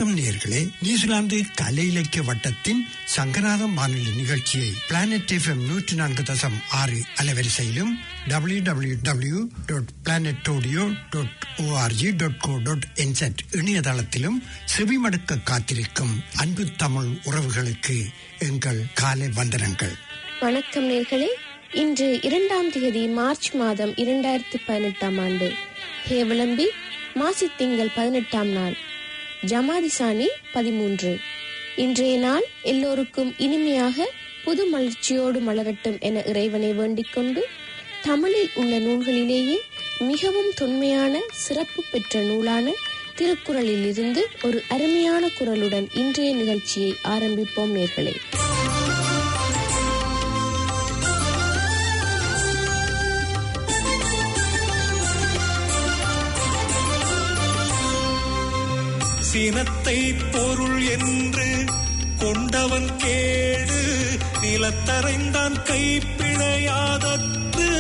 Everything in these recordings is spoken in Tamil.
வணக்கம் நேர்களே நியூசிலாந்து கலை இலக்கிய வட்டத்தின் சங்கநாதம் வானொலி நிகழ்ச்சியை பிளானட் எஃப்எம் நூற்றி நான்கு தசம் ஆறு அலைவரிசையிலும் W W W dot planet audio dot ORG dot co dot NZ இணையதளத்திலும் செவிமடுக்க காத்திருக்கும் அன்பு தமிழ் உறவுகளுக்கு எங்கள் காலை வந்தனங்கள் வணக்கம் நேர்களே இன்று இரண்டாம் தேதி மார்ச் மாதம் இரண்டாயிரத்தி பதினெட்டாம் ஆண்டு ஹேவலம்பி மாசி திங்கள் பதினெட்டாம் நாள் ஜமாதிசானி பதிமூன்று இன்றைய நாள் எல்லோருக்கும் இனிமையாக புது மலர்ச்சியோடு மலரட்டும் என இறைவனை வேண்டிக் கொண்டு தமிழில் உள்ள நூல்களிலேயே மிகவும் தொன்மையான சிறப்பு பெற்ற நூலான திருக்குறளில் இருந்து ஒரு அருமையான குரலுடன் இன்றைய நிகழ்ச்சியை ஆரம்பிப்போம் நேர்களே சினத்தை பொருள் என்று கொண்டவன் கேடு நிலத்தரைந்தான் கைப்பிழையாதற்று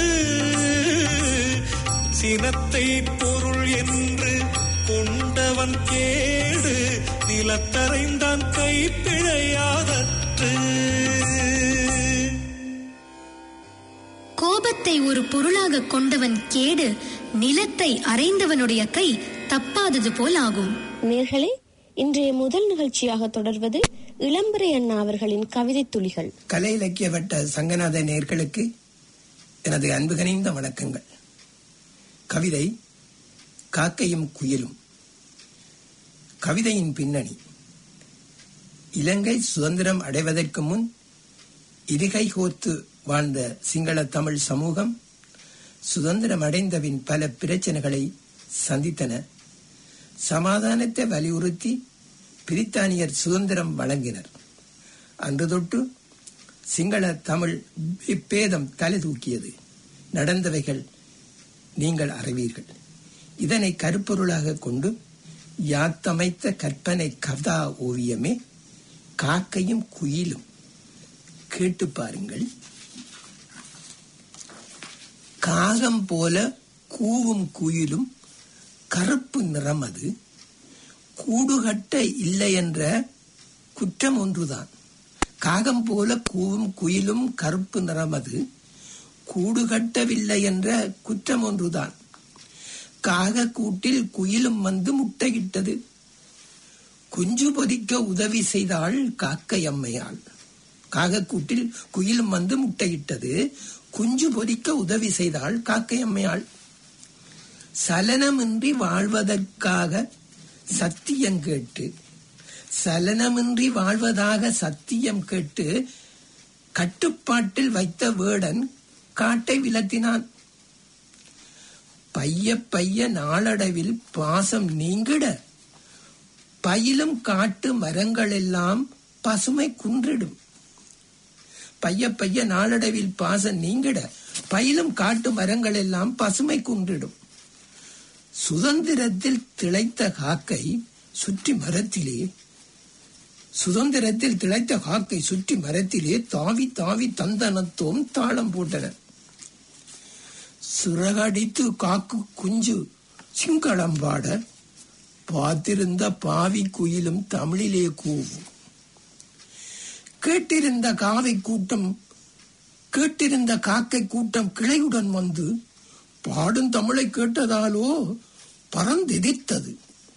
சினத்தை பொருள் என்று கொண்டவன் கேடு நிலத்தரைந்தான் கைப்பிழையாதற்று கோபத்தை ஒரு பொருளாக கொண்டவன் கேடு நிலத்தை அறைந்தவனுடைய கை தப்பாதது போல் ஆகும் நேர்களே இன்றைய முதல் நிகழ்ச்சியாக தொடர்வது இளம்பரை அண்ணா அவர்களின் கவிதை துளிகள் கலை இலக்கிய வட்ட சங்கநாத நேர்களுக்கு எனது அன்பு கனிந்த வணக்கங்கள் கவிதை காக்கையும் குயிலும் கவிதையின் பின்னணி இலங்கை சுதந்திரம் அடைவதற்கு முன் இருகை கோர்த்து வாழ்ந்த சிங்கள தமிழ் சமூகம் சுதந்திரம் அடைந்தபின் பல பிரச்சனைகளை சந்தித்தன சமாதானத்தை வலியுறுத்தி பிரித்தானியர் சுதந்திரம் வழங்கினர் அன்று தொட்டு சிங்கள தமிழ் பேதம் தலை தூக்கியது நடந்தவைகள் நீங்கள் அறிவீர்கள் இதனை கருப்பொருளாக கொண்டு யாத்தமைத்த கற்பனை கதா ஓவியமே காக்கையும் குயிலும் கேட்டு பாருங்கள் காகம் போல கூவும் குயிலும் கருப்பு நிறம் அது கூடுகட்ட இல்லை என்ற குற்றம் ஒன்றுதான் காகம் போல கூவும் குயிலும் கருப்பு நிறம் அது கூடுகட்டவில்லை என்ற குற்றம் ஒன்றுதான் காக கூட்டில் குயிலும் வந்து முட்டையிட்டது குஞ்சு பொதிக்க உதவி செய்தாள் காக்கை அம்மையாள் காகக்கூட்டில் குயிலும் வந்து முட்டையிட்டது குஞ்சு பொதிக்க உதவி செய்தாள் காக்கை அம்மையாள் சலனமின்றி வாழ்வதற்காக சத்தியம் கேட்டு சலனமின்றி வாழ்வதாக சத்தியம் கேட்டு கட்டுப்பாட்டில் வைத்த வேடன் காட்டை விலத்தினான் பைய பைய நாளடைவில் பாசம் நீங்கிட பயிலும் காட்டு மரங்கள் எல்லாம் பசுமை குன்றிடும் பைய பைய நாளடைவில் பாசம் நீங்கிட பயிலும் காட்டு மரங்கள் எல்லாம் பசுமை குன்றிடும் சுதந்திரத்தில் திளைத்த காக்கை சுற்றி மரத்திலே சுதந்திரத்தில் திளைத்த காக்கை சுற்றி மரத்திலே தாவி தாவி தந்தனத்தோம் தாளம் போட்டன சிறகடித்து காக்கு குஞ்சு சிங்களம் பாட பார்த்திருந்த பாவி குயிலும் தமிழிலே கூவும் கேட்டிருந்த காவை கூட்டம் கேட்டிருந்த காக்கை கூட்டம் கிளையுடன் வந்து பாடும் தமிழை கேட்டதாலோ பறந்தெதிர்த்தது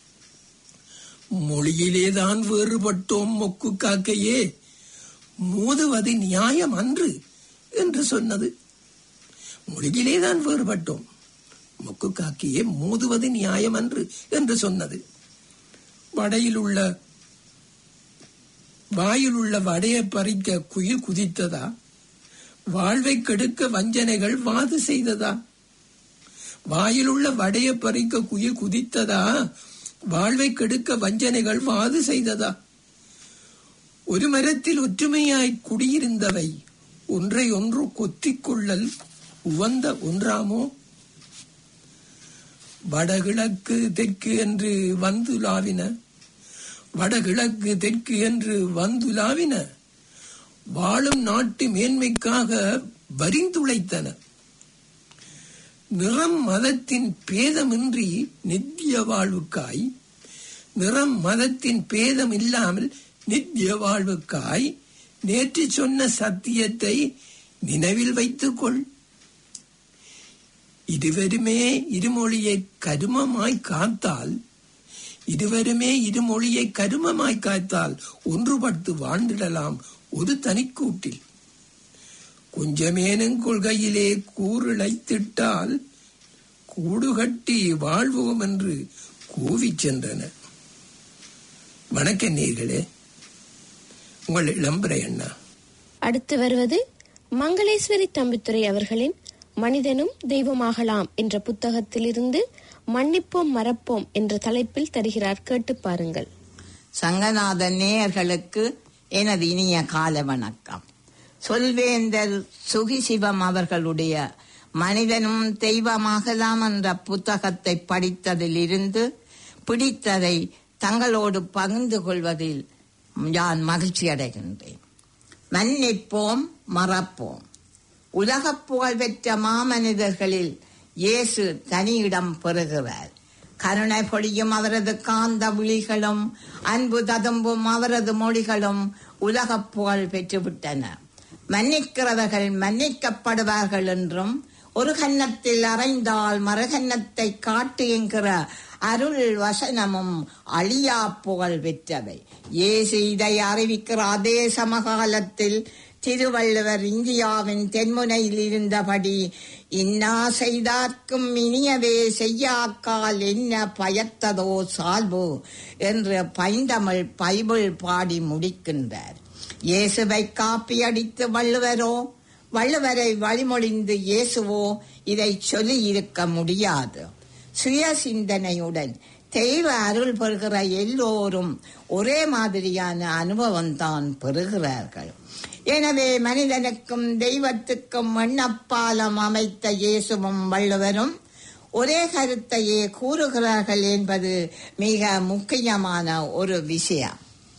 மொழியிலேதான் வேறுபட்டோம் மொக்கு காக்கையே மோதுவது நியாயம் அன்று என்று சொன்னது மொழியிலேதான் வேறுபட்டோம் மொக்கு காக்கையே மோதுவது நியாயம் அன்று என்று சொன்னது வடையில் உள்ள வாயில் உள்ள வடையை பறிக்க குயில் குதித்ததா வாழ்வை கெடுக்க வஞ்சனைகள் வாது செய்ததா வாயிலுள்ள வடைய பறிக்க குயில் குதித்ததா வாழ்வை கெடுக்க வஞ்சனைகள் வாது செய்ததா ஒரு மரத்தில் ஒற்றுமையாய் குடியிருந்தவை ஒன்றை ஒன்று கொத்திக்கொள்ளல் உவந்த ஒன்றாமோ வடகிழக்கு தெற்கு என்று வந்துலாவின வடகிழக்கு தெற்கு என்று வந்துலாவின வாழும் நாட்டு மேன்மைக்காக வரிந்துளைத்தன நிறம் மதத்தின் பேதமின்றி நித்திய வாழ்வுக்காய் நிறம் மதத்தின் பேதம் இல்லாமல் நித்திய வாழ்வுக்காய் நேற்று சொன்ன சத்தியத்தை நினைவில் வைத்துக் கொள் இருவருமே இருமொழியை கருமமாய் காத்தால் இருவருமே இருமொழியை கருமமாய் காத்தால் ஒன்றுபட்டு வாழ்ந்திடலாம் ஒரு தனிக்கூட்டில் கொஞ்சமேனும் கொள்கையிலே கூறிழைத்திட்டால் கூடு கட்டி வாழ்வோம் என்று கூவிச் சென்றனர் வணக்க நீர்களே உங்கள் இளம்பரை அண்ணா அடுத்து வருவது மங்களேஸ்வரி தம்பித்துரை அவர்களின் மனிதனும் தெய்வமாகலாம் என்ற புத்தகத்திலிருந்து மன்னிப்போம் மறப்போம் என்ற தலைப்பில் தருகிறார் கேட்டு பாருங்கள் சங்கநாதன் நேயர்களுக்கு எனது இனிய கால வணக்கம் சொல்வேந்தர் சுகிசிவம் அவர்களுடைய மனிதனும் தெய்வமாகலாம் என்ற புத்தகத்தை படித்ததிலிருந்து பிடித்ததை தங்களோடு பகிர்ந்து கொள்வதில் நான் மகிழ்ச்சி அடைகின்றேன் மன்னிப்போம் மறப்போம் உலகப் புகழ் பெற்ற மாமனிதர்களில் இயேசு தனியிடம் பெறுகிறார் கருணை பொழியும் அவரது காந்த விழிகளும் அன்பு ததும்பும் அவரது மொழிகளும் உலகப் புகழ் பெற்றுவிட்டன மன்னிக்கிறவர்கள் மன்னிக்கப்படுவார்கள் என்றும் ஒரு கன்னத்தில் அறைந்தால் மறுகன்னத்தை காட்டு என்கிற அருள் வசனமும் அழியா புகழ் பெற்றவை இயேசு இதை அறிவிக்கிற அதே சமகாலத்தில் திருவள்ளுவர் இந்தியாவின் தென்முனையில் இருந்தபடி இன்னா செய்தார்க்கும் இனியவே செய்யாக்கால் என்ன பயத்ததோ சால்பு என்று பைந்தமிழ் பைபிள் பாடி முடிக்கின்றார் இயேசுவை காப்பியடித்து வள்ளுவரோ வள்ளுவரை வழிமொழிந்து இயேசுவோ இதை சொல்லி இருக்க முடியாது சுய சிந்தனையுடன் தெய்வ அருள் பெறுகிற எல்லோரும் ஒரே மாதிரியான அனுபவம் தான் பெறுகிறார்கள் எனவே மனிதனுக்கும் தெய்வத்துக்கும் எண்ணப்பாலம் அமைத்த இயேசுவும் வள்ளுவரும் ஒரே கருத்தையே கூறுகிறார்கள் என்பது மிக முக்கியமான ஒரு விஷயம்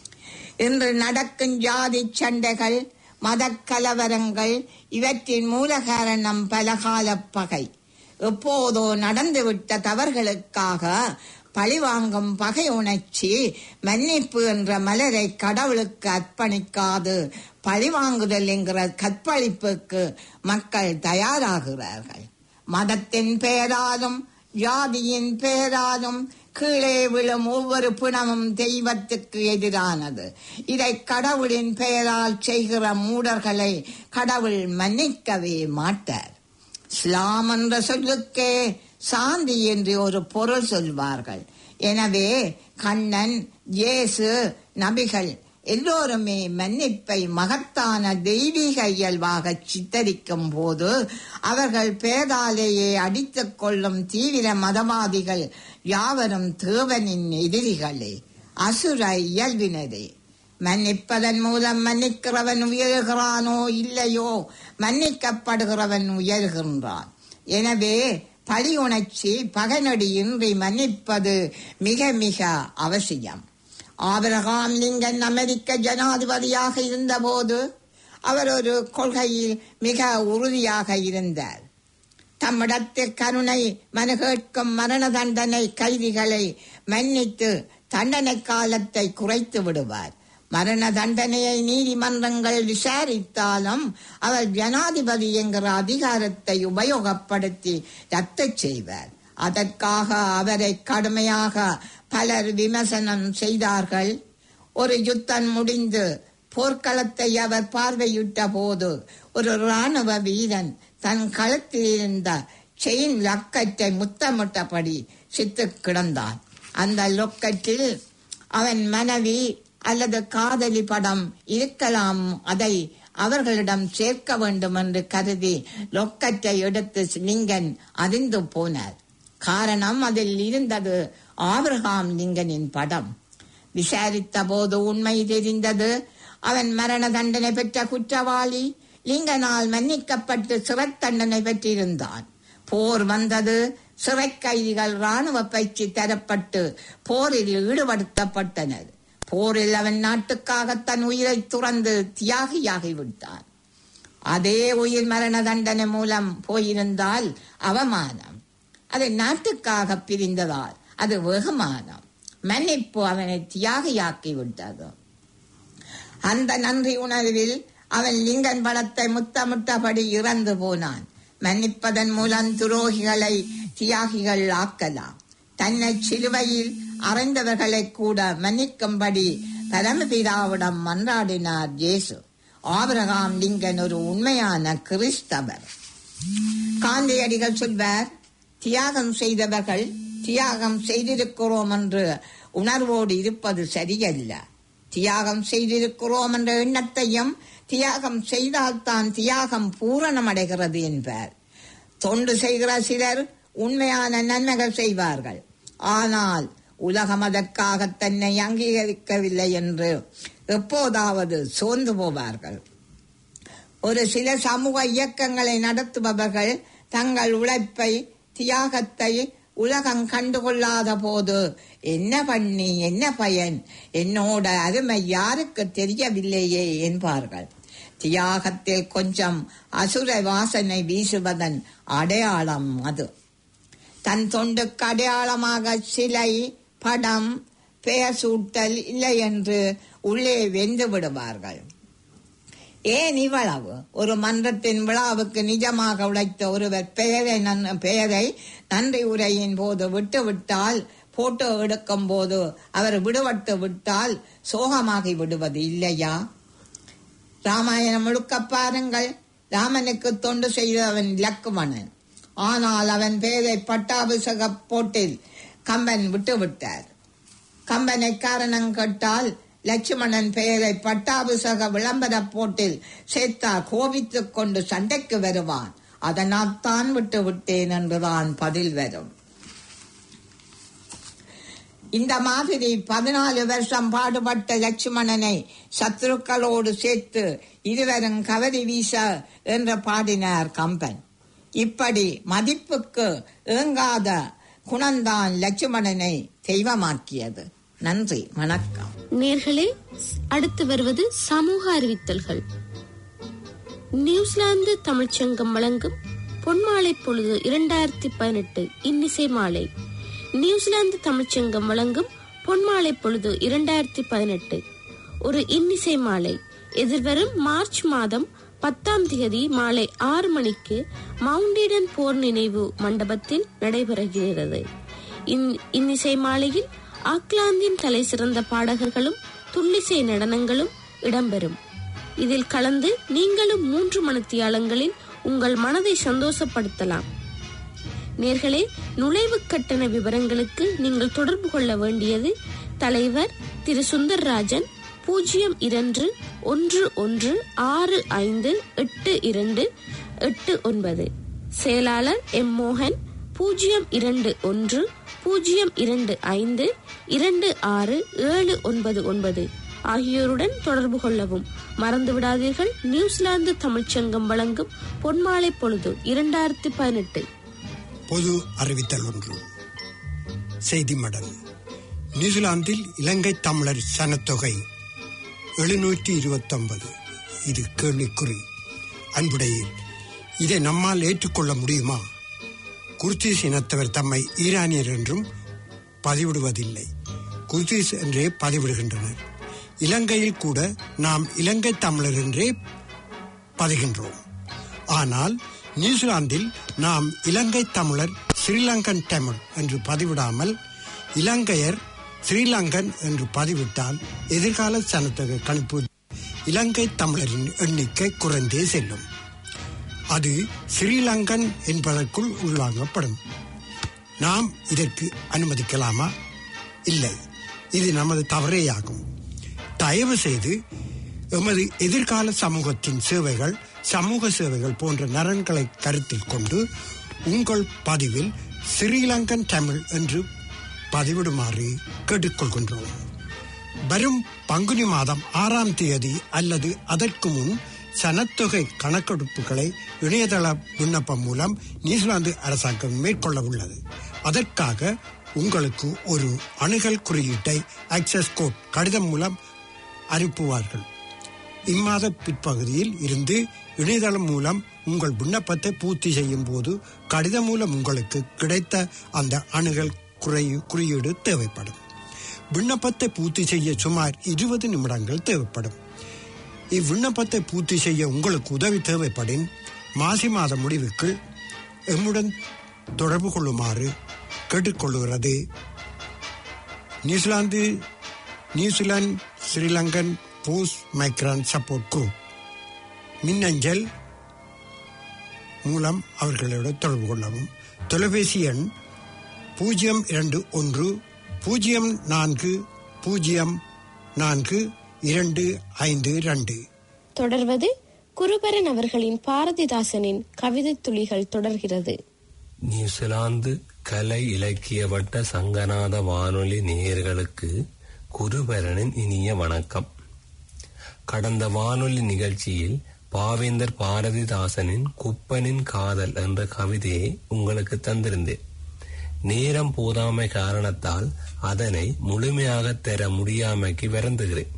இன்று நடக்கும் ஜாதி சண்டைகள் மதக்கலவரங்கள் இவற்றின் மூல காரணம் பலகால பகை எப்போதோ நடந்துவிட்ட தவறுகளுக்காக பழிவாங்கும் பகை உணர்ச்சி மன்னிப்பு என்ற மலரை கடவுளுக்கு அர்ப்பணிக்காது பழிவாங்குதல் என்கிற கற்பழிப்புக்கு மக்கள் தயாராகிறார்கள் மதத்தின் பெயராலும் ஜாதியின் பெயராலும் கீழே விழும் ஒவ்வொரு பிணமும் தெய்வத்துக்கு எதிரானது இதை கடவுளின் பெயரால் செய்கிற மூடர்களை கடவுள் மன்னிக்கவே மாட்டார் இஸ்லாம் என்ற சொல்லுக்கே சாந்தி என்று ஒரு பொருள் சொல்வார்கள் எனவே கண்ணன் இயேசு நபிகள் எல்லோருமே மன்னிப்பை மகத்தான தெய்வீக இயல்பாக சித்தரிக்கும் போது அவர்கள் பேதாலேயே அடித்துக் கொள்ளும் தீவிர மதவாதிகள் யாவரும் தேவனின் எதிரிகளே அசுர இயல்பினரே மன்னிப்பதன் மூலம் மன்னிக்கிறவன் உயர்கிறானோ இல்லையோ மன்னிக்கப்படுகிறவன் உயர்கின்றான் எனவே பழி உணர்ச்சி பகனடியின்றி மன்னிப்பது மிக மிக அவசியம் ஆபிரகாம் லிங்கன் அமெரிக்க ஜனாதிபதியாக இருந்தபோது அவர் ஒரு கொள்கையில் மிக உறுதியாக இருந்தார் தம்மிடத்தில் கருணை மனு கேட்கும் மரண தண்டனை கைதிகளை மன்னித்து தண்டனை காலத்தை குறைத்து விடுவார் மரண தண்டனையை நீதிமன்றங்கள் விசாரித்தாலும் அவர் ஜனாதிபதி என்கிற அதிகாரத்தை உபயோகப்படுத்தி ரத்து செய்வார் அதற்காக அவரை கடுமையாக பலர் விமர்சனம் செய்தார்கள் ஒரு யுத்தம் முடிந்து போர்க்களத்தை அவர் பார்வையிட்ட போது ஒரு ராணுவ வீரன் தன் களத்தில் இருந்த செயின் லக்கத்தை முத்தமிட்டபடி சித்து கிடந்தான் அந்த லொக்கத்தில் அவன் மனைவி அல்லது காதலி படம் இருக்கலாம் அதை அவர்களிடம் சேர்க்க வேண்டும் என்று கருதி லொக்கத்தை எடுத்து லிங்கன் அறிந்து போனார் காரணம் அதில் இருந்தது ஆபிரகாம் லிங்கனின் படம் விசாரித்த போது உண்மை தெரிந்தது அவன் மரண தண்டனை பெற்ற குற்றவாளி லிங்கனால் மன்னிக்கப்பட்டு சிறை தண்டனை பெற்றிருந்தான் போர் வந்தது சிறை கைதிகள் ராணுவ பயிற்சி தரப்பட்டு போரில் ஈடுபடுத்தப்பட்டனர் போரில் அவன் நாட்டுக்காக தன் உயிரை துறந்து தியாகியாகி விட்டான் அதே உயிர் மரண தண்டனை மூலம் போயிருந்தால் அவமானம் அது நாட்டுக்காக பிரிந்ததால் அது வெகுமானம் மன்னிப்பு அவனை தியாகியாக்கி விட்டது அந்த நன்றி உணர்வில் அவன் லிங்கன் படத்தை முத்தமிட்டபடி இறந்து போனான் மன்னிப்பதன் மூலம் துரோகிகளை தியாகிகள் ஆக்கலாம் தன்னை சிலுவையில் அறைந்தவர்களை கூட மன்னிக்கும்படி பரமபிதாவிடம் மன்றாடினார் இயேசு ஆபிரகாம் லிங்கன் ஒரு உண்மையான கிறிஸ்தவர் காந்தியடிகள் சொல்வார் தியாகம் செய்தவர்கள் தியாகம் செய்திருக்கிறோம் என்று உணர்வோடு இருப்பது சரியல்ல தியாகம் செய்திருக்கிறோம் என்ற எண்ணத்தையும் தியாகம் செய்தால்தான் தியாகம் பூரணமடைகிறது என்பார் தொண்டு செய்கிற சிலர் உண்மையான நன்மைகள் செய்வார்கள் ஆனால் உலகம் அதற்காக தன்னை அங்கீகரிக்கவில்லை என்று எப்போதாவது சோர்ந்து போவார்கள் ஒரு சில சமூக இயக்கங்களை நடத்துபவர்கள் தங்கள் உழைப்பை தியாகத்தை உலகம் கண்டுகொள்ளாத போது என்ன பண்ணி என்ன பயன் என்னோட அருமை யாருக்கு தெரியவில்லையே என்பார்கள் தியாகத்தில் கொஞ்சம் அசுர வாசனை வீசுவதன் அடையாளம் அது தன் தொண்டுக்கு அடையாளமாக சிலை படம் பெயர் சூட்டல் இல்லை என்று உள்ளே வெந்து விடுவார்கள் ஏன் இவ்வளவு ஒரு மன்றத்தின் விழாவுக்கு நிஜமாக உழைத்த ஒருவர் பெயரை நன்- பெயரை நன்றி உரையின் போது விட்டு விட்டால் போட்டோ எடுக்கும் போது அவர் விடுபட்டு விட்டால் சோகமாகி விடுவது இல்லையா ராமாயணம் முழுக்க பாருங்கள் ராமனுக்கு தொண்டு செய்தவன் லக்குமணன் ஆனால் அவன் பெயரை பட்டாபிஷேக போட்டில் கம்பன் விட்டு விட்டார் கம்பனை காரணம் கேட்டால் லட்சுமணன் பெயரை பட்டாபிஷேக விளம்பர போட்டில் சேர்த்தா கோபித்துக் கொண்டு சண்டைக்கு வருவான் அதனால் தான் விட்டு விட்டேன் என்றுதான் பதில் வரும் இந்த மாதிரி பதினாலு வருஷம் பாடுபட்ட லட்சுமணனை சத்துருக்களோடு சேர்த்து இருவரும் கவரி வீச என்று பாடினார் கம்பன் இப்படி மதிப்புக்கு ஏங்காத குணந்தான் லட்சுமணனை தெய்வமாக்கியது நன்றி வணக்கம் நேர்களே அடுத்து வருவது சமூக அறிவித்தல்கள் நியூசிலாந்து தமிழ்ச்சங்கம் வழங்கும் பொன்மாலை பொழுது இரண்டாயிரத்தி பதினெட்டு இன்னிசை மாலை நியூசிலாந்து தமிழ்ச்சங்கம் வழங்கும் பொன்மாலை பொழுது இரண்டாயிரத்தி பதினெட்டு ஒரு இன்னிசை மாலை எதிர்வரும் மார்ச் மாதம் பத்தாம் தேதி மாலை ஆறு மணிக்கு மவுண்டீடன் போர் நினைவு மண்டபத்தில் நடைபெறுகிறது இந்- இன்னிசை மாலையில் ஆக்லாந்தின் தலை சிறந்த பாடகர்களும் துள்ளிசை நடனங்களும் இடம்பெறும் இதில் கலந்து நீங்களும் மூன்று மணித்தியாலங்களில் உங்கள் மனதை சந்தோஷப்படுத்தலாம் நேர்களே நுழைவு கட்டண விவரங்களுக்கு நீங்கள் தொடர்பு கொள்ள வேண்டியது தலைவர் திரு சுந்தர்ராஜன் பூஜ்ஜியம் இரண்டு ஒன்று ஒன்று ஆறு ஐந்து எட்டு இரண்டு எட்டு ஒன்பது செயலாளர் எம் மோகன் பூஜ்ஜியம் இரண்டு ஒன்று பூஜ்ஜியம் இரண்டு ஐந்து இரண்டு ஆறு ஏழு ஒன்பது ஒன்பது ஆகியோருடன் தொடர்பு கொள்ளவும் மறந்து விடாதீர்கள் நியூசிலாந்து தமிழ்ச்சங்கம் வழங்கும் பொன்மாலை பொழுது இரண்டாயிரத்தி பதினெட்டு பொது அறிவித்தல் ஒன்று செய்தி மடல் நியூசிலாந்தில் இலங்கை தமிழர் சனத்தொகை எழுநூற்றி இருபத்தொன்பது இது கேள்விக்குறி அன்புடையீர் இதை நம்மால் ஏற்றுக்கொள்ள முடியுமா குர்தீஸ் இனத்தவர் தம்மை ஈரானியர் என்றும் பதிவிடுவதில்லை குர்தீஸ் என்றே பதிவிடுகின்றனர் இலங்கையில் கூட நாம் இலங்கை தமிழர் என்றே பதிகின்றோம் ஆனால் நியூசிலாந்தில் நாம் இலங்கை தமிழர் ஸ்ரீலங்கன் தமிழ் என்று பதிவிடாமல் இலங்கையர் ஸ்ரீலங்கன் என்று பதிவிட்டால் எதிர்கால சனத்தொகை கணிப்பு இலங்கை தமிழரின் எண்ணிக்கை குறைந்தே செல்லும் அது ஸ்ரீலங்கன் என்பதற்குள் உள்வாங்கப்படும் நாம் இதற்கு அனுமதிக்கலாமா இல்லை இது நமது தவறேயாகும் தயவு செய்து எமது எதிர்கால சமூகத்தின் சேவைகள் சமூக சேவைகள் போன்ற நலன்களை கருத்தில் கொண்டு உங்கள் பதிவில் ஸ்ரீலங்கன் தமிழ் என்று பதிவிடுமாறு கேட்டுக்கொள்கின்றோம் வரும் பங்குனி மாதம் ஆறாம் தேதி அல்லது அதற்கு முன் சனத்தொகை கணக்கெடுப்புகளை இணையதள விண்ணப்பம் மூலம் நியூசிலாந்து அரசாங்கம் மேற்கொள்ள உள்ளது அதற்காக உங்களுக்கு ஒரு அணுகல் குறியீட்டை ஆக்சஸ் கோட் கடிதம் மூலம் அனுப்புவார்கள் இம்மாத பிற்பகுதியில் இருந்து இணையதளம் மூலம் உங்கள் விண்ணப்பத்தை பூர்த்தி செய்யும் போது கடிதம் மூலம் உங்களுக்கு கிடைத்த அந்த அணுகல் குறை குறியீடு தேவைப்படும் விண்ணப்பத்தை பூர்த்தி செய்ய சுமார் இருபது நிமிடங்கள் தேவைப்படும் இவ்விண்ணப்பத்தை பூர்த்தி செய்ய உங்களுக்கு உதவி தேவைப்படின் மாசி மாத முடிவுக்குள் எம்முடன் தொடர்பு கொள்ளுமாறு கேட்டுக்கொள்கிறது New Zealand New Zealand Sri Lankan post migrant support group மின்னஞ்சல் மூலம் அவர்களோடு தொடர்பு கொள்ளவும் தொலைபேசி எண் பூஜ்ஜியம் இரண்டு ஒன்று பூஜ்ஜியம் நான்கு பூஜ்ஜியம் நான்கு இரண்டு ஐந்து ரெண்டு தொடர்வது குருபரன் அவர்களின் பாரதிதாசனின் கவிதை துளிகள் தொடர்கிறது நியூசிலாந்து கலை இலக்கிய வட்ட சங்கநாத வானொலி நேயர்களுக்கு குருபரனின் இனிய வணக்கம் கடந்த வானொலி நிகழ்ச்சியில் பாவேந்தர் பாரதிதாசனின் குப்பனின் காதல் என்ற கவிதையை உங்களுக்கு தந்திருந்தேன் நேரம் போதாமை காரணத்தால் அதனை முழுமையாக தர முடியாமைக்கு வருந்துகிறேன்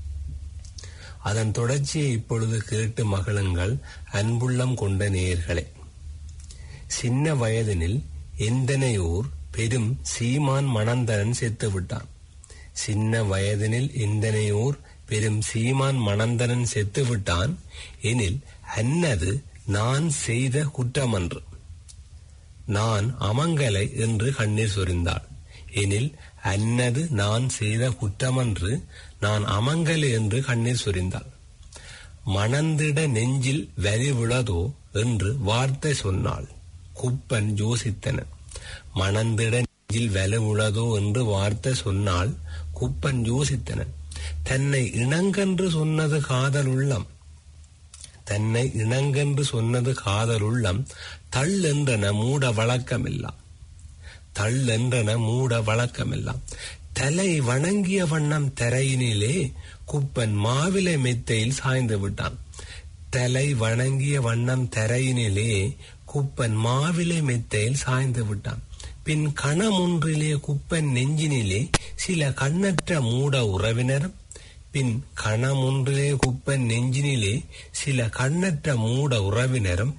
அதன் தொடர்ச்சியை இப்பொழுது கேட்டு மகளுங்கள் அன்புள்ளம் கொண்ட நேயர்களே சின்ன வயதினில் எந்தனையோர் பெரும் சீமான் மணந்தரன் செத்து விட்டான் சின்ன வயதினில் எந்தனையோர் பெரும் சீமான் மணந்தரன் செத்து விட்டான் எனில் அன்னது நான் செய்த குற்றமன்று நான் அமங்கலை என்று கண்ணீர் சொரிந்தாள் எனில் அன்னது நான் செய்த குற்றமன்று நான் அமங்கலை என்று கண்ணீர் சொரிந்தாள் மணந்திட நெஞ்சில் வரி விழதோ என்று வார்த்தை சொன்னாள் குப்பன் யோசித்தனன் மணந்திட நெஞ்சில் வலுவுளதோ என்று வார்த்தை சொன்னால் குப்பன் யோசித்தனன் தன்னை இணங்கென்று சொன்னது காதல் உள்ளம் தன்னை இணங்கென்று சொன்னது காதல் உள்ளம் தள்ளென்றன மூட வழக்கமில்லாம் தள்ளென்றன மூட வழக்கமில்லாம் தலை வணங்கிய வண்ணம் தரையினிலே குப்பன் மாவிலை மெத்தையில் சாய்ந்து விட்டான் தலை வணங்கிய வண்ணம் தரையினிலே குப்பன் மாவிலை மெத்தையில் சாய்ந்து விட்டான் பின் கணமொன்றிலே குப்பன் நெஞ்சினிலே சில கண்ணற்ற மூட உறவினரும் பின் கணமொன்றிலே குப்பன் நெஞ்சினிலே சில கண்ணற்ற மூட உறவினரும்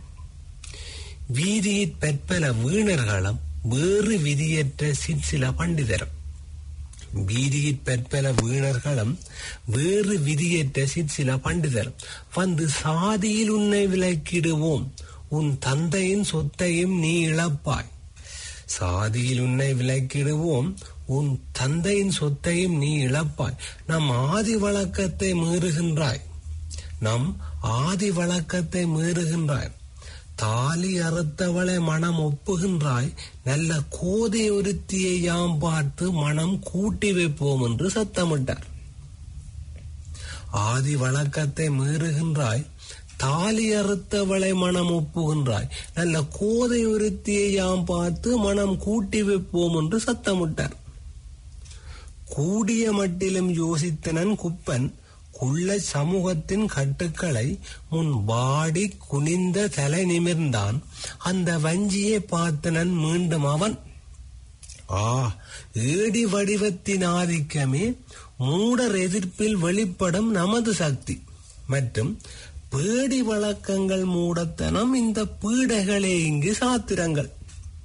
வீதியிற் பற்பல வீணர்களும் வேறு விதியற்ற சிற்சில பண்டிதரும் வீதியிற் பற்பல வீணர்களும் வேறு விதியற்ற சிற்சில பண்டிதரும் வந்து சாதியில் உன்னை விலக்கிடுவோம் உன் தந்தையின் சொத்தையும் நீ இழப்பாய் சாதியில் உன்னை விலக்கிடுவோம் உன் தந்தையின் சொத்தையும் நீ இழப்பாய் நம் ஆதி வழக்கத்தை மீறுகின்றாய் நம் ஆதி வழக்கத்தை மீறுகின்றாய் தாலி அறுத்தவளை மனம் ஒப்புகின்றாய் நல்ல கோதை ஒருத்தியை யாம் பார்த்து மனம் கூட்டி வைப்போம் என்று சத்தமிட்டார் ஆதி வழக்கத்தை மீறுகின்றாய் தாலி அறுத்தவளை மனம் ஒப்புகின்றாய் நல்ல கோதை ஒருத்தியை யாம் பார்த்து மனம் கூட்டி வைப்போம் என்று சத்தமிட்டார் கூடிய மட்டிலும் யோசித்தனன் குப்பன் குள்ள சமூகத்தின் கட்டுக்களை முன் வாடி குனிந்த தலை நிமிர்ந்தான் அந்த வஞ்சியை பார்த்தனன் மீண்டும் அவன் ஆ ஏடி வடிவத்தின் ஆதிக்கமே மூடர் எதிர்ப்பில் வெளிப்படும் நமது சக்தி மற்றும் பேடி வழக்கங்கள் மூடத்தனம் இந்த பீடைகளே இங்கு சாத்திரங்கள்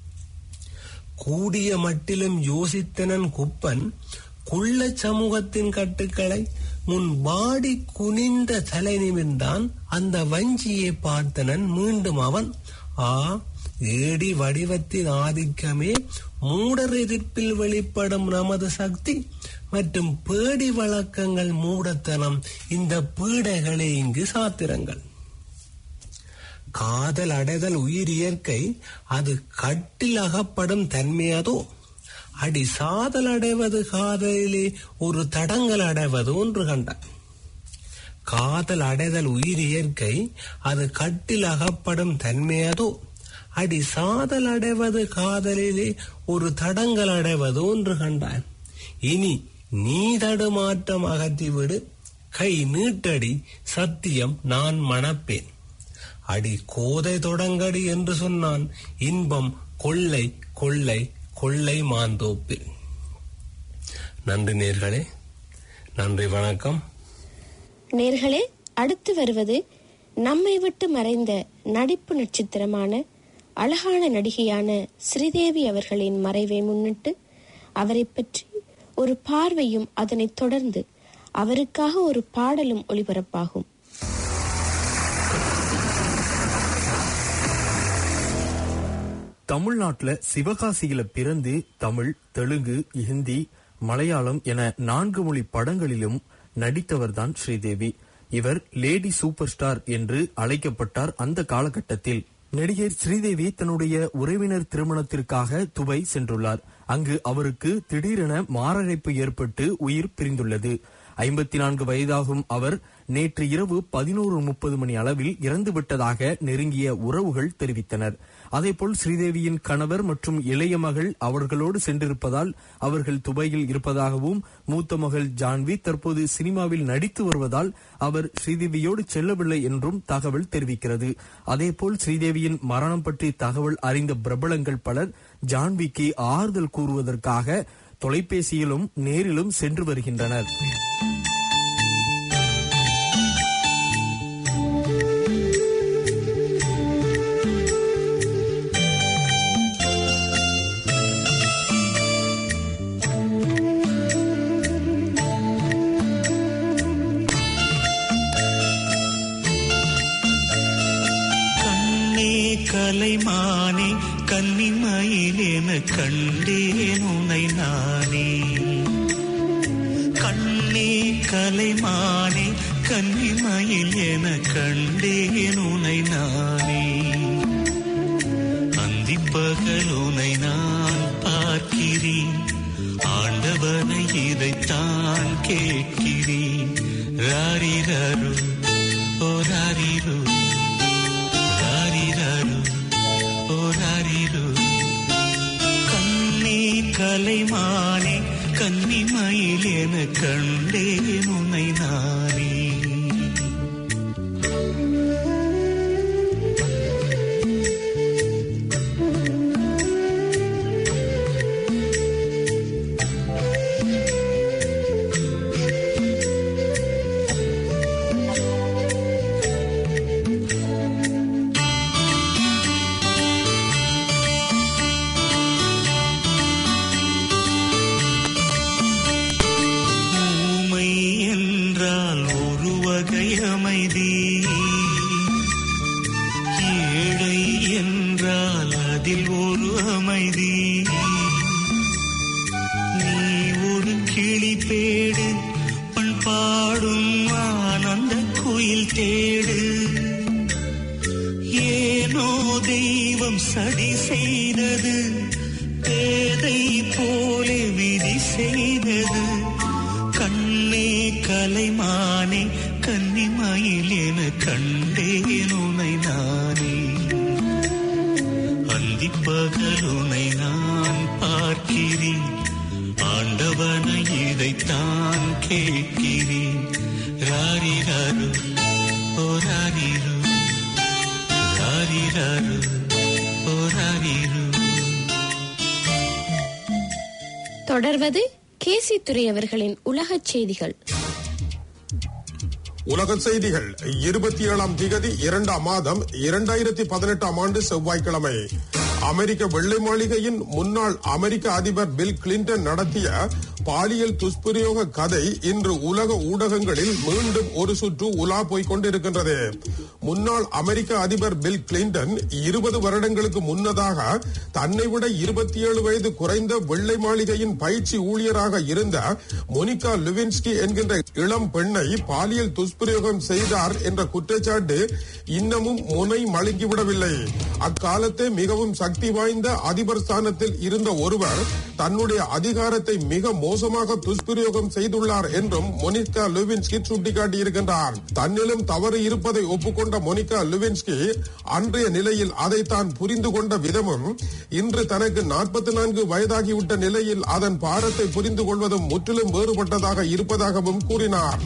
கூடிய மட்டிலும் யோசித்தனன் குப்பன் குள்ள சமூகத்தின் கட்டுக்களை முன் வாடி குனிந்த தலை நிமிர்ந்தான் அந்த வஞ்சியை பார்த்தனன் மீண்டும் அவன் ஆ ஏடி வடிவத்தின் ஆதிக்கமே மூடர் எதிர்ப்பில் வெளிப்படும் நமது சக்தி மற்றும் பேடி வழக்கங்கள் மூடத்தனம் இந்த பீடைகளே இங்கு சாத்திரங்கள் காதல் அடைதல் உயிர் இயற்கை அது கட்டில் அகப்படும் தன்மையதோ அடி சாதல் அடைவது காதலிலே ஒரு தடங்கள் அடைவது ஒன்று கண்டார் காதல் அடைதல் உயிர் இயற்கை அது கட்டில் அகப்படும் தன்மையதோ அடி சாதல் அடைவது காதலிலே ஒரு தடங்கள் அடைவது ஒன்று கண்டான் இனி நீ தடுமாற்றம் அகற்றிவிடு கை நீட்டடி சத்தியம் நான் மணப்பேன் அடி கோதை தொடங்கடி என்று சொன்னான் இன்பம் கொள்ளை கொள்ளை கொள்ளை மாந்தோப்பில் நன்றி நேர்களே நன்றி வணக்கம் நேர்களே அடுத்து வருவது நம்மை விட்டு மறைந்த நடிப்பு நட்சத்திரமான அழகான நடிகையான ஸ்ரீதேவி அவர்களின் மறைவை முன்னிட்டு அவரை பற்றி ஒரு பார்வையும் அதனைத் தொடர்ந்து அவருக்காக ஒரு பாடலும் ஒளிபரப்பாகும் தமிழ்நாட்டுல சிவகாசியில பிறந்து தமிழ் தெலுங்கு ஹிந்தி மலையாளம் என நான்கு மொழி படங்களிலும் நடித்தவர்தான் ஸ்ரீதேவி இவர் லேடி சூப்பர் ஸ்டார் என்று அழைக்கப்பட்டார் அந்த காலகட்டத்தில் நடிகர் ஸ்ரீதேவி தன்னுடைய உறவினர் திருமணத்திற்காக துபை சென்றுள்ளார் அங்கு அவருக்கு திடீரென மாரடைப்பு ஏற்பட்டு உயிர் பிரிந்துள்ளது ஐம்பத்தி நான்கு வயதாகும் அவர் நேற்று இரவு பதினோரு முப்பது மணி அளவில் இறந்துவிட்டதாக நெருங்கிய உறவுகள் தெரிவித்தனர் அதேபோல் ஸ்ரீதேவியின் கணவர் மற்றும் இளைய மகள் அவர்களோடு சென்றிருப்பதால் அவர்கள் துபாயில் இருப்பதாகவும் மூத்த மகள் ஜான்வி தற்போது சினிமாவில் நடித்து வருவதால் அவர் ஸ்ரீதேவியோடு செல்லவில்லை என்றும் தகவல் தெரிவிக்கிறது அதேபோல் ஸ்ரீதேவியின் மரணம் பற்றி தகவல் அறிந்த பிரபலங்கள் பலர் ஜான்விக்கு ஆறுதல் கூறுவதற்காக தொலைபேசியிலும் நேரிலும் சென்று வருகின்றனர் கண்ணே கலைமானே கன்னிமயில் என கண்டேன் உனை நானே கண்ணே கலைமானே கன்னிமயில் என கண்டேன் உனை நானே அந்திப்பகல் உனை நான் பார்க்கிறேன் ஆண்டவனை இதைத்தான் கேட்கிறேன் ராரிரரு ஓ ராரிரு ராரிரரு ஓ ராரிரு கண்ணே கலைமானே கன்னிமயில் என கண்டேன் உன்னை நானே ஊமை என்றால் ஒரு வகை அமைதி ஏழை என்றால் அதில் ஒரு அமைதி நீ ஒரு கிளி பேடு பண்பாடும் ஆனந்த குயில் தேடு ஏனோ தெய்வம் சதி செய்தது பேதை போலே விதி செய்தது கண்ணே கலைமானே கன்னிமயில் என கண்டேன் உனை நானே அந்திப்பகலுனை நான் பார்க்கிறேன் ஆண்டவனை இதைத்தான் கேட்கிறேன் ராரிராரு ஓ ராரிரு ராரிராரு ஓ ராரிரு தொடர்வது கேசி துரை அவர்களின் உலகச் செய்திகள் உலக செய்திகள் இருபத்தி ஏழாம் திகதி இரண்டாம் மாதம் இரண்டாயிரத்தி பதினெட்டாம் ஆண்டு செவ்வாய்க்கிழமை அமெரிக்க வெள்ளை மாளிகையின் முன்னாள் அமெரிக்க அதிபர் பில் கிளின்டன் நடத்திய பாலியல் துஷ்பிரயோக கதை இன்று உலக ஊடகங்களில் மீண்டும் ஒரு சுற்று உலா போய்க் கொண்டிருக்கின்றது முன்னாள் அமெரிக்க அதிபர் பில் கிளின்டன் இருபது வருடங்களுக்கு முன்னதாக தன்னை விட இருபத்தி ஏழு வயது குறைந்த வெள்ளை மாளிகையின் பயிற்சி ஊழியராக இருந்த மொனிகா லுவின்ஸ்கி என்கின்ற இளம் பெண்ணை பாலியல் துஷ்பிரயோகம் செய்தார் என்ற குற்றச்சாட்டு இன்னமும் முனை மழுங்கிவிடவில்லை அக்காலத்தே மிகவும் சக்தி வாய்ந்த அதிபர் ஸ்தானத்தில் இருந்த ஒருவர் தன்னுடைய அதிகாரத்தை மிக மோசமாக துஷ்பிரயோகம் செய்துள்ளார் என்றும் மொனிகா லுவின்ஸ்கி சுட்டிக்காட்டியிருக்கின்றார் தன்னிலும் தவறு இருப்பதை ஒப்புக்கொண்ட மொனிகா லுவின்ஸ்கி அன்றைய நிலையில் அதை தான் புரிந்து கொண்ட விதமும் இன்று தனக்கு நாற்பத்தி நான்கு வயதாகிவிட்ட நிலையில் அதன் பாரத்தை புரிந்து கொள்வதும் முற்றிலும் வேறுபட்டதாக இருப்பதாகவும் கூறினார்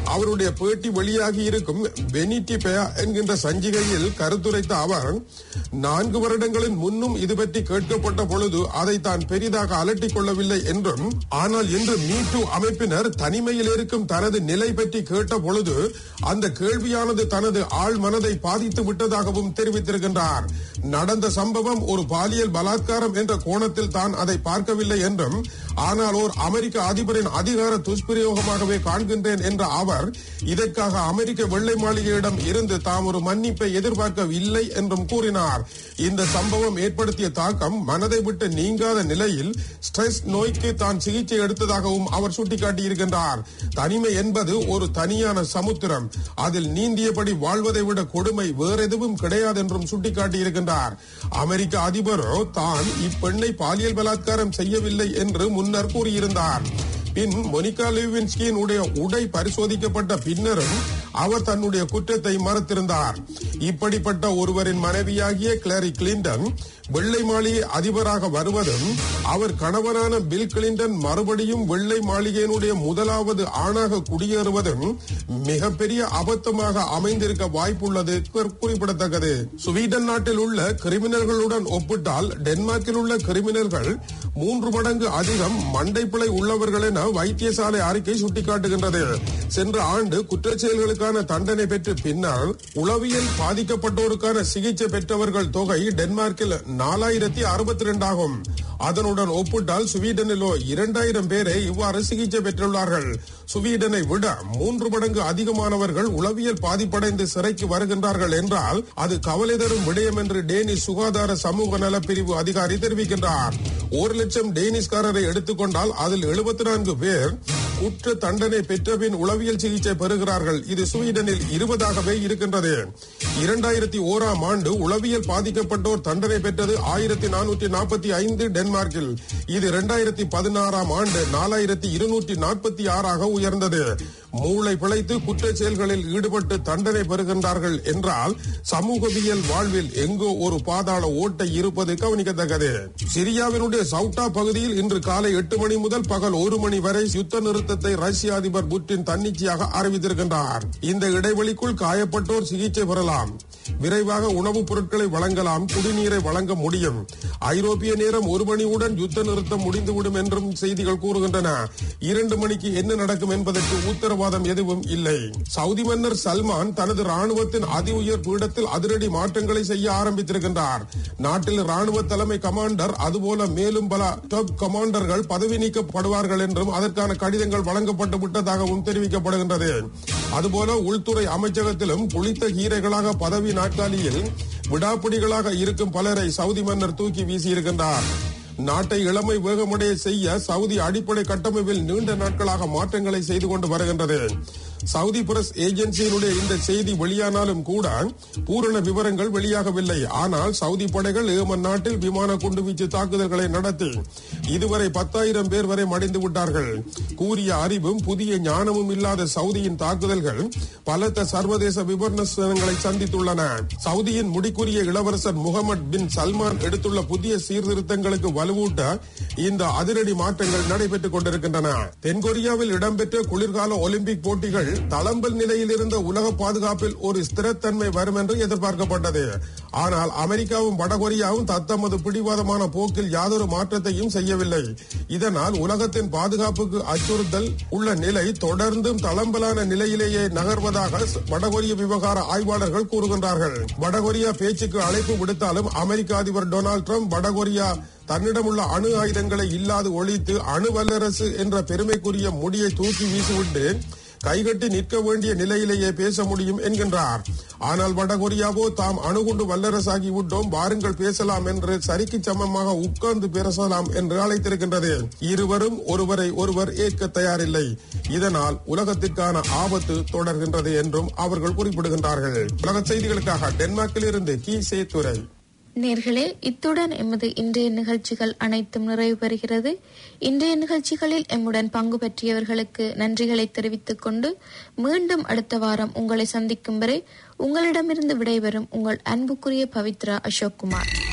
அவருடைய பேட்டி வெளியாகி இருக்கும் பெனிட்டி பெயா என்கின்ற சஞ்சிகையில் கருத்துரைத்த அவர் நான்கு வருடங்களின் முன்னும் இது பற்றி கேட்கப்பட்ட பொழுது அதை தான் பெரிதாக அலட்டிக் கொள்ளவில்லை என்றும் ஆனால் இன்று மீட்டு அமைப்பினர் தனிமையில் இருக்கும் தனது நிலை பற்றி கேட்ட பொழுது அந்த கேள்வியானது தனது ஆழ் மனதை பாதித்து விட்டதாகவும் தெரிவித்திருக்கின்றார் நடந்த சம்பவம் ஒரு பாலியல் பலாத்காரம் என்ற கோணத்தில் தான் அதை பார்க்கவில்லை என்றும் ஆனால் ஓர் அமெரிக்க அதிபரின் அதிகார துஷ்பிரயோகமாகவே காண்கின்றேன் என்ற அவர் இதற்காக அமெரிக்க வெள்ளை மாளிகையிடம் இருந்து தாம் ஒரு மன்னிப்பை எதிர்பார்க்கவில்லை என்றும் கூறினார் இந்த சம்பவம் ஏற்படுத்திய தாக்கம் மனதை விட்டு நீங்காத நிலையில் ஸ்ட்ரெஸ் நோய்க்கு தான் சிகிச்சை எடுத்ததாகவும் அவர் சுட்டிக்காட்டியிருக்கின்றார் தனிமை என்பது ஒரு தனியான சமுத்திரம் அதில் நீந்தியபடி வாழ்வதை விட கொடுமை வேறெதுவும் கிடையாது என்றும் சுட்டிக்காட்டியிருக்கின்றார் அமெரிக்க அதிபரோ தான் இப்பெண்ணை பாலியல் பலாத்காரம் செய்யவில்லை என்று முன்னர் கூறியிருந்தார் பின் மொனிகா லிவின்ஸ்கியின் உடைய உடை பரிசோதிக்கப்பட்ட பின்னரும் அவர் தன்னுடைய குற்றத்தை மறுத்திருந்தார் இப்படிப்பட்ட ஒருவரின் மனைவியாகிய கிளாரி கிளின்டன் வெள்ளை மாளிகை அதிபராக வருவதும் அவர் கணவனான பில் கிளின்டன் மறுபடியும் வெள்ளை மாளிகையினுடைய முதலாவது ஆணாக குடியேறுவதும் மிகப்பெரிய அபத்தமாக அமைந்திருக்க வாய்ப்புள்ளது குறி- குறிப்பிடத்தக்கது ஸ்வீடன் நாட்டில் உள்ள கிரிமினல்களுடன் ஒப்பிட்டால் டென்மார்க்கில் உள்ள கிரிமினல்கள் மூன்று மடங்கு அதிகம் மண்டைப்பிழை உள்ளவர்கள் என வைத்தியசாலை அறிக்கை சுட்டிக்காட்டுகின்றது சென்ற ஆண்டு குற்றச் செயல்களுக்கான தண்டனை பெற்று பின்னால் உளவியல் பாதிக்கப்பட்டோருக்கான சிகிச்சை பெற்றவர்கள் தொகை டென்மார்க்கில் நாலாயிரத்தி அறுபத்தி ரெண்டாகும் அதனுடன் ஒப்பிட்டால் ஸ்வீடனிலோ இரண்டாயிரம் பேரை இவ்வாறு சிகிச்சை பெற்றுள்ளார்கள் ஸ்வீடனை விட மூன்று மடங்கு அதிகமானவர்கள் உளவியல் பாதிப்படைந்து சிறைக்கு வருகின்றார்கள் என்றால் அது கவலை தரும் விடயம் என்று டேனிஷ் சுகாதார சமூக நல பிரிவு அதிகாரி தெரிவிக்கின்றார் ஒரு லட்சம் டேனிஷ்காரரை எடுத்துக்கொண்டால் அதில் எழுபத்தி நான்கு பேர் குற்ற தண்டனை பெற்றபின் உளவியல் சிகிச்சை பெறுகிறார்கள் இது ஸ்வீடனில் இருபதாகவே இருக்கின்றது இரண்டாயிரத்தி ஓராம் ஆண்டு உளவியல் பாதிக்கப்பட்டோர் தண்டனை பெற்றது ஆயிரத்தி நானூற்றி நாற்பத்தி ஐந்து டென்மார்க்கில் இது இரண்டாயிரத்தி பதினாறாம் ஆண்டு நாலாயிரத்தி இருநூற்றி நாற்பத்தி ஆறாக உயர்ந்தது மூளை பிழைத்து குற்றச் செயல்களில் ஈடுபட்டு தண்டனை பெறுகின்றார்கள் என்றால் சமூகவியல் வாழ்வில் எங்கோ ஒரு பாதாள ஓட்டை இருப்பது கவனிக்கத்தக்கது சிரியாவினுடைய சவுட்டா பகுதியில் இன்று காலை எட்டு மணி முதல் பகல் ஒரு மணி வரை யுத்த நிறுத்தத்தை ரஷ்ய அதிபர் புட்டின் தன்னிச்சையாக அறிவித்திருக்கின்றார் இந்த இடைவெளிக்குள் காயப்பட்டோர் சிகிச்சை பெறலாம் விரைவாக உணவுப் பொருட்களை வழங்கலாம் குடிநீரை வழங்க முடியும் ஐரோப்பிய நேரம் ஒரு மணியுடன் யுத்த நிறுத்தம் முடிந்துவிடும் என்றும் செய்திகள் கூறுகின்றன இரண்டு மணிக்கு என்ன நடக்கும் என்பதற்கு உத்தரவாதம் எதுவும் இல்லை சவுதி மன்னர் சல்மான் தனது ராணுவத்தின் அதி உயர் பீடத்தில் அதிரடி மாற்றங்களை செய்ய ஆரம்பித்திருக்கின்றார் நாட்டில் ராணுவ தலைமை கமாண்டர் அதுபோல மேலும் பல டாப் கமாண்டர்கள் பதவி நீக்கப்படுவார்கள் என்றும் அதற்கான கடிதங்கள் வழங்கப்பட்டு விட்டதாகவும் தெரிவிக்கப்படுகின்றது அதுபோல உள்துறை அமைச்சகத்திலும் புளித்த கீரைகளாக பதவி நாற்காலியில் விடாப்பிடிகளாக இருக்கும் பலரை சவுதி மன்னர் தூக்கி வீசியிருக்கின்றார் நாட்டை இளமை வேகமுடைய செய்ய சவுதி அடிப்படை கட்டமைப்பில் நீண்ட நாட்களாக மாற்றங்களை செய்து கொண்டு வருகின்றது சவுதி பிரஸ் ஏஜென்சியினுடைய இந்த செய்தி வெளியானாலும் கூட பூரண விவரங்கள் வெளியாகவில்லை ஆனால் சவுதி படைகள் ஏமன் நாட்டில் விமான குண்டுவீச்சு தாக்குதல்களை நடத்தி இதுவரை பத்தாயிரம் பேர் வரை மடிந்து விட்டார்கள் கூறிய அறிவும் புதிய ஞானமும் இல்லாத சவுதியின் தாக்குதல்கள் பலத்த சர்வதேச விமர்சனங்களை சந்தித்துள்ளன சவுதியின் முடிக்குரிய இளவரசர் முகமது பின் சல்மான் எடுத்துள்ள புதிய சீர்திருத்தங்களுக்கு வலுவூட்ட இந்த அதிரடி மாற்றங்கள் நடைபெற்றுக் கொண்டிருக்கின்றன தென்கொரியாவில் இடம்பெற்ற குளிர்கால ஒலிம்பிக் போட்டிகள் தளம்பல் நிலையில் இருந்த உலக பாதுகாப்பில் ஒரு ஸ்திரத்தன்மை வரும் என்று எதிர்பார்க்கப்பட்டது ஆனால் அமெரிக்காவும் வடகொரியாவும் தத்தமது பிடிவாதமான போக்கில் யாதொரு மாற்றத்தையும் செய்யவில்லை இதனால் உலகத்தின் பாதுகாப்புக்கு அச்சுறுத்தல் உள்ள நிலை தொடர்ந்தும் தளம்பலான நிலையிலேயே நகர்வதாக வடகொரிய விவகார ஆய்வாளர்கள் கூறுகின்றார்கள் வடகொரியா பேச்சுக்கு அழைப்பு விடுத்தாலும் அமெரிக்க அதிபர் டொனால்டு டிரம்ப் வடகொரியா தன்னிடமுள்ள அணு ஆயுதங்களை இல்லாது ஒழித்து அணு வல்லரசு என்ற பெருமைக்குரிய முடியை தூக்கி வீசிவிட்டு கைகட்டி நிற்க வேண்டிய நிலையிலேயே பேச முடியும் என்கின்றார் ஆனால் வடகொரியாவோ தாம் அணுகுண்டு வல்லரசாகி விட்டோம் வாருங்கள் பேசலாம் என்று சரிக்கு சமமாக உட்கார்ந்து பேசலாம் என்று அழைத்திருக்கின்றது இருவரும் ஒருவரை ஒருவர் ஏற்க தயாரில்லை இதனால் உலகத்திற்கான ஆபத்து தொடர்கின்றது என்றும் அவர்கள் குறிப்பிடுகின்றார்கள் உலக செய்திகளுக்காக டென்மார்க்கில் இருந்து கி சேத்துரை நேர்களே இத்துடன் எமது இன்றைய நிகழ்ச்சிகள் அனைத்தும் நிறைவு பெறுகிறது இன்றைய நிகழ்ச்சிகளில் எம்முடன் பங்கு பற்றியவர்களுக்கு நன்றிகளை தெரிவித்துக் கொண்டு மீண்டும் அடுத்த வாரம் உங்களை சந்திக்கும் வரை உங்களிடமிருந்து விடைபெறும் உங்கள் அன்புக்குரிய பவித்ரா அசோக் குமார்